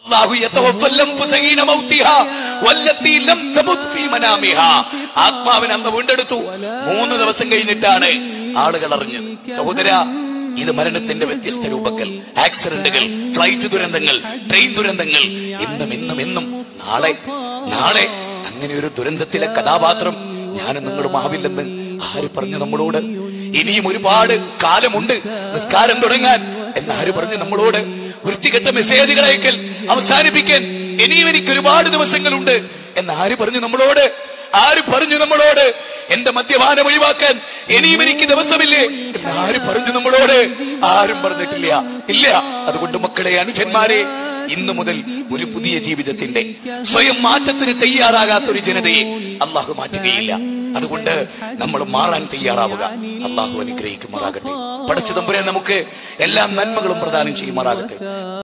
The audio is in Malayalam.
അല്ലാഹു യതവഫൽ അൻഫുസ ഹീന മൗതിഹാ വല്ലത്തി ലം തമുത് ഫീ മനാമിഹാ ആത്മാവിനെ അന്ന് വീണ്ടെടുത്തു മൂന്ന് ദിവസം കഴിഞ്ഞിട്ടാണ് ആളുകൾ അറിഞ്ഞത് സഹോദര ഇത് മരണത്തിന്റെ വ്യത്യസ്ത രൂപങ്ങൾ ആക്സിഡന്റുകൾ ഫ്ലൈറ്റ് ദുരന്തങ്ങൾ ട്രെയിൻ ദുരന്തങ്ങൾ ഇന്നും ഇന്നും ഇന്നും നാളെ നാളെ അങ്ങനെ ഒരു ദുരന്തത്തിലെ കഥാപാത്രം ഞാനും നിങ്ങളും ആവില്ലെന്ന് ആര് പറഞ്ഞു നമ്മളോട് ഇനിയും ഒരുപാട് കാലമുണ്ട് നിസ്കാരം തുടങ്ങാൻ എന്ന് ആര് പറഞ്ഞു നമ്മളോട് വൃത്തികെട്ട മെസ്സേജുകൾ അയക്കൽ അവസാനിപ്പിക്കാൻ ഇനിയും എനിക്ക് ഒരുപാട് ദിവസങ്ങളുണ്ട് എന്ന് ആര് പറഞ്ഞു നമ്മളോട് ആര് പറഞ്ഞു നമ്മളോട് എന്റെ മദ്യപാനം ഒഴിവാക്കാൻ ഇനിയും എനിക്ക് ദിവസമില്ലേ എന്ന് ആര് പറഞ്ഞു നമ്മളോട് ആരും പറഞ്ഞിട്ടില്ല ഇല്ല അതുകൊണ്ട് മക്കളെ അനുജന്മാരെ ഇന്നു മുതൽ ഒരു പുതിയ ജീവിതത്തിന്റെ സ്വയം മാറ്റത്തിന് തയ്യാറാകാത്ത ഒരു ജനതയെ അള്ളാഹു മാറ്റുകയില്ല അതുകൊണ്ട് നമ്മൾ മാറാൻ തയ്യാറാവുക അള്ളാഹു അനുഗ്രഹിക്കുമാറാകട്ടെ പടച്ചു തമ്പുരെ നമുക്ക് എല്ലാ നന്മകളും പ്രദാനം ചെയ്യുമാറാകട്ടെ